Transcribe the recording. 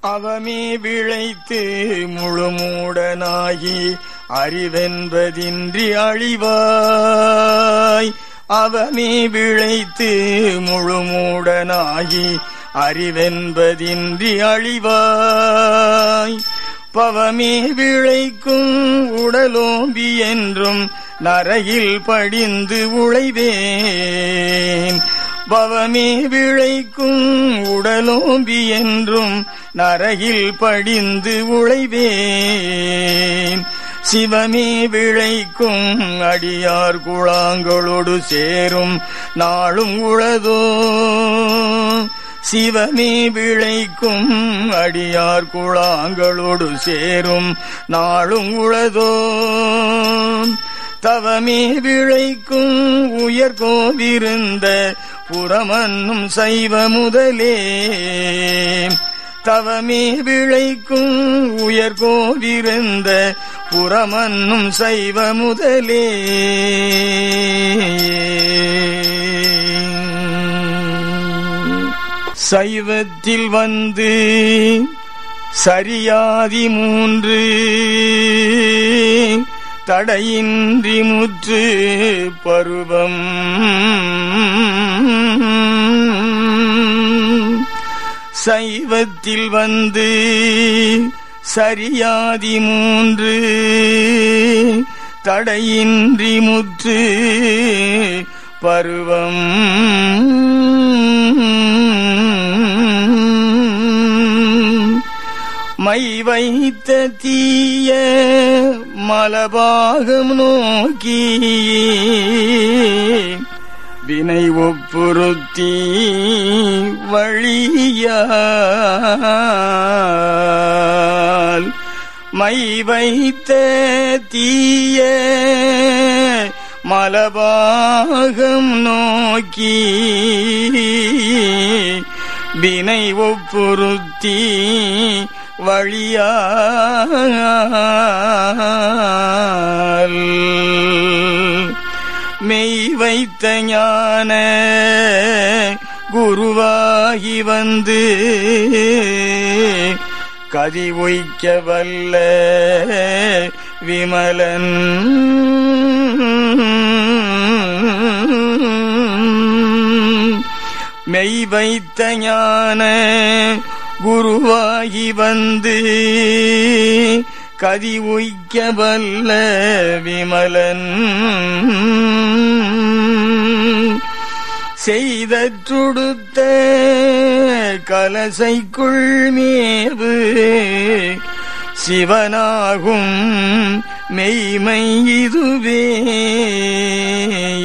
அவமே விளைத்து முழுமூடனாகி அறிவென்பதின்றி அழிவாய் அவமே விளைத்து முழுமூடனாகி அறிவென்பதின்றி அழிவாய் பவமே விளைக்கும் உடலோம்பி என்றும் நரையில் படிந்து உழைவேன் பவமே விளைக்கும் உடலோம்பி என்றும் நரையில் படிந்து உழைவேன் சிவமே விளைக்கும் அடியார் குழாங்களோடு சேரும் நாளும் உளதோ சிவமே விளைக்கும் அடியார் குழாங்களோடு சேரும் நாளும் உளதோ தவமே விளைக்கும் உயர் கோவிருந்த புறமன்னும் சைவ முதலே தவமே விளைக்கும் உயர் கோவிருந்த புறமன்னும் சைவ முதலே சைவத்தில் வந்து சரியாதி மூன்று தடையின்றி முற்று பருவம் சைவத்தில் வந்து சரியாதி மூன்று தடையின்றி முற்று பருவம் மை வைத்த தீய மலபாகம் நோக்கி வினை ஒப்புறுத்தி வழியால் மை வைத்த தீய மலபாகம் நோக்கி வினை ஒப்புறுத்தி வழியால் மெய் வைத்த ஞான குருவாகி வந்து கதி ஒய்க்க வல்ல விமலன் மெய் வைத்த ஞான குருவாகி வந்து கதி உய்க்க வல்ல விமலன் செய்த துடுத்த கலசைக்குள் மேவு சிவனாகும் மெய்மை இதுவே